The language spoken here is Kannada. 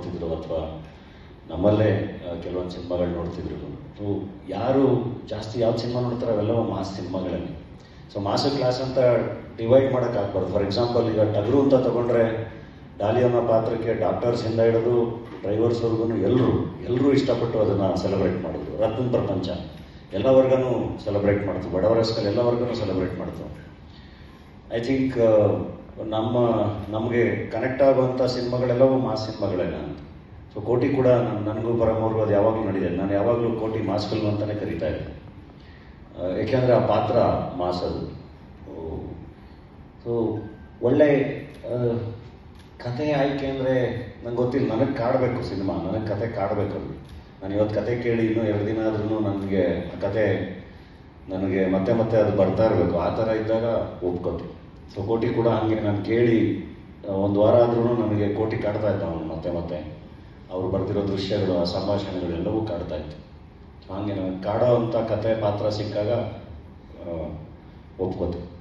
ನೋಡ್ತಿದ್ರು ಅಥವಾ ನಮ್ಮಲ್ಲೇ ಕೆಲವೊಂದು ಸಿನಿಮಾಗಳು ನೋಡ್ತಿದ್ರು ಸೊ ಯಾರು ಜಾಸ್ತಿ ಯಾವ ಸಿನಿಮಾ ನೋಡ್ತಾರೆ ಅವೆಲ್ಲವೂ ಮಾಸ್ ಸಿನಿಮಾಗಳೇ ಸೊ ಮಾಸ ಕ್ಲಾಸ್ ಅಂತ ಡಿವೈಡ್ ಮಾಡೋಕ್ಕಾಗ್ಬಾರ್ದು ಫಾರ್ ಎಕ್ಸಾಂಪಲ್ ಈಗ ಟಗರು ಅಂತ ತಗೊಂಡ್ರೆ ಡಾಲಿ ಅನ್ನೋ ಪಾತ್ರಕ್ಕೆ ಡಾಕ್ಟರ್ಸಿಂದ ಹಿಡಿದು ಡ್ರೈವರ್ಸ್ವರೆಗೂ ಎಲ್ಲರೂ ಎಲ್ಲರೂ ಇಷ್ಟಪಟ್ಟು ಅದನ್ನು ಸೆಲೆಬ್ರೇಟ್ ಮಾಡಿದ್ರು ರತ್ನ ಪ್ರಪಂಚ ಎಲ್ಲ ವರ್ಗನೂ ಸೆಲೆಬ್ರೇಟ್ ಮಾಡ್ತು ಬಡವರ ಸ್ಕಲ್ ಎಲ್ಲ ವರ್ಗನೂ ಸೆಲೆಬ್ರೇಟ್ ಮಾಡ್ತು ಐ ಥಿಂಕ್ ನಮ್ಮ ನಮಗೆ ಕನೆಕ್ಟ್ ಆಗುವಂಥ ಸಿನಿಮಾಗಳೆಲ್ಲವೂ ಮಾಸ್ ಸಿನಿಮಾಗಳೇ ಅಂತ ಸೊ ಕೋಟಿ ಕೂಡ ನನ್- ನನಗೂ ಪರಮವ್ರಿಗೂ ಅದು ಯಾವಾಗಲೂ ನಡೆದಿದೆ ನಾನು ಯಾವಾಗಲೂ ಕೋಟಿ ಮಾಸ್ ಫಿಲ್ಮ್ ಅಂತಲೇ ಕರಿತಾ ಇದ್ದೆ ಆ, ಏಕೆಂದರೆ ಆ ಪಾತ್ರ ಮಾಸ್ ಅದು ಸೊ ಒಳ್ಳೆ ಆ, ಕಥೆ ಆಯ್ಕೆ ಅಂದರೆ ನಂಗೆ ಗೊತ್ತಿಲ್ಲ ನನಗೆ ಕಾಡಬೇಕು ಸಿನಿಮಾ ನನಗೆ ಕತೆ ಕಾಡಬೇಕು ಅದು ನಾನು ಇವತ್ತು ಕತೆ ಕೇಳಿ ಇನ್ನೂ ಎರಡು ದಿನ ಆದ್ರೂ ನನಗೆ ಆ ಕತೆ ನನಗೆ ಮತ್ತೆ ಮತ್ತೆ ಅದು ಬರ್ತಾ ಇರಬೇಕು ಆ ಥರ ಇದ್ದಾಗ ಒಪ್ಕೋತೀನಿ ಸೊ ಕೋಟಿ ಕೂಡ ಹಾಗೆ ನಾನು ಕೇಳಿ ಒಂದು ವಾರ ಆದ್ರೂ ನನಗೆ ಕೋಟಿ ಕಾಡ್ತಾ ಇದ್ದ ಅವನು ಮತ್ತೆ ಮತ್ತೆ ಅವ್ರು ಬರ್ತಿರೋ ದೃಶ್ಯಗಳು ಆ ಸಂಭಾಷಣೆಗಳು ಎಲ್ಲವೂ ಕಾಡ್ತಾ ಇತ್ತು ಹಾಗೆ ನನಗೆ ಕಾಡೋ ಅಂಥ ಕತೆ ಪಾತ್ರ ಸಿಕ್ಕಾಗ ಆ, ಒಪ್ಕೋತೀನಿ